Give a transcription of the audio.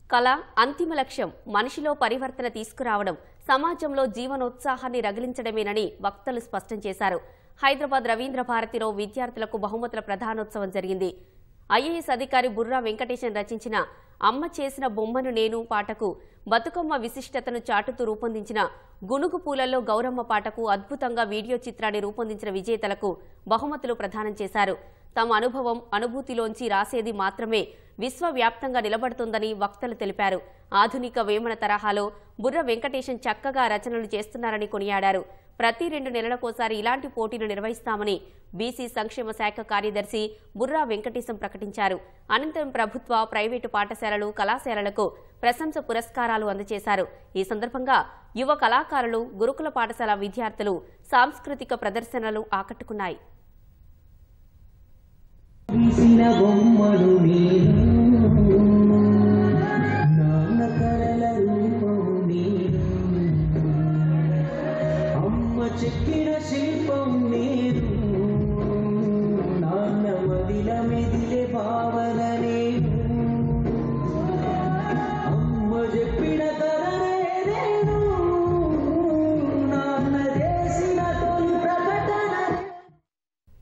కళ అంతిమ లక్ష్యం మనిషిలో పరివర్తన తీసుకురావడం సమాజంలో జీవనోత్సాహాన్ని రగిలించడమేనని వక్తలు స్పష్టం చేశారు హైదరాబాద్ రవీంద్ర భారతిలో విద్యార్థులకు బహుమతుల ప్రధానోత్సవం జరిగింది ఐఏఎస్ అధికారి బుర్రా వెంకటేశన్ రచించిన అమ్మ చేసిన బొమ్మను నేను పాటకు బతుకమ్మ విశిష్టతను చాటుతూ రూపొందించిన గునుగు పూలలో గౌరమ్మ పాటకు అద్భుతంగా వీడియో చిత్రాన్ని రూపొందించిన విజేతలకు బహుమతులు ప్రదానం చేశారు తమ అనుభవం అనుభూతిలోంచి రాసేది మాత్రమే విశ్వవ్యాప్తంగా నిలబడుతుందని వక్తలు తెలిపారు ఆధునిక వేమన తరహాలో బుర్ర వెంకటేశన్ చక్కగా రచనలు చేస్తున్నారని కొనియాడారు ప్రతి రెండు నెలలకోసారి ఇలాంటి పోటీలు నిర్వహిస్తామని బీసీ సంక్షేమ శాఖ కార్యదర్శి బుర్రా వెంకటేశం ప్రకటించారు అనంతరం ప్రభుత్వ ప్రైవేటు పాఠశాలలు కళాశాలలకు ప్రశంస పురస్కారాలు అందజేశారు ఈ సందర్భంగా యువ కళాకారులు గురుకుల పాఠశాల విద్యార్థులు సాంస్కృతిక ప్రదర్శనలు ఆకట్టుకున్నాయి గీసిన బొమ్మను నేను నాన్న కలల రూపం నేను అమ్మ చెక్కిన శిల్పం నేను నాన్న మదిల మెదిలే భావన